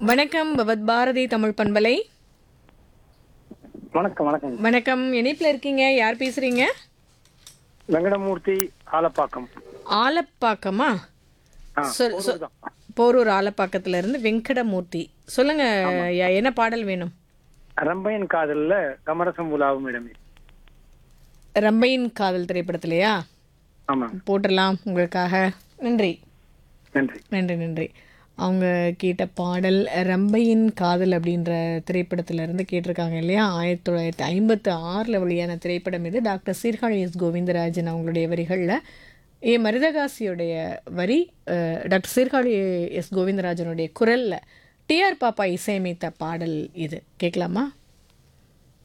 வணக்கம் பவத் பாரதி தமிழ் பண்பலை வணக்கம் வணக்கம் வணக்கம் இணைப்பில் இருக்கீங்க யார் பேசுறீங்க வெங்கடமூர்த்தி ஆலப்பாக்கம் ஆலப்பாக்கமா ஆ, சொல் சொ- போரூர் தான். போரூர் ஆலப்பாக்கத்துல இருந்து வெங்கடமூர்த்தி சொல்லுங்க ஐயா, என்ன பாடல் வேணும் ரம்பையன் காதல்ல கமரசம் உலாவும் இடமே ரம்பையின் காதல் திரைப்படத்திலையா ஆமா போட்டுடலாம் உங்களுக்காக நன்றி நன்றி நன்றி நன்றி அவங்க கேட்ட பாடல் ரம்பையின் காதல் அப்படின்ற திரைப்படத்துல இருந்து கேட்டிருக்காங்க இல்லையா ஆயிரத்தி தொள்ளாயிரத்தி ஐம்பத்து ஆறில் வெளியான திரைப்படம் இது டாக்டர் சீர்காழி எஸ் கோவிந்தராஜன் அவங்களுடைய வரிகளில் ஏ மருதகாசியுடைய வரி அஹ், டாக்டர் சீர்காழி எஸ் கோவிந்தராஜனுடைய குரலில் டிஆர் பாப்பா இசையமைத்த பாடல் இது கேட்கலாமா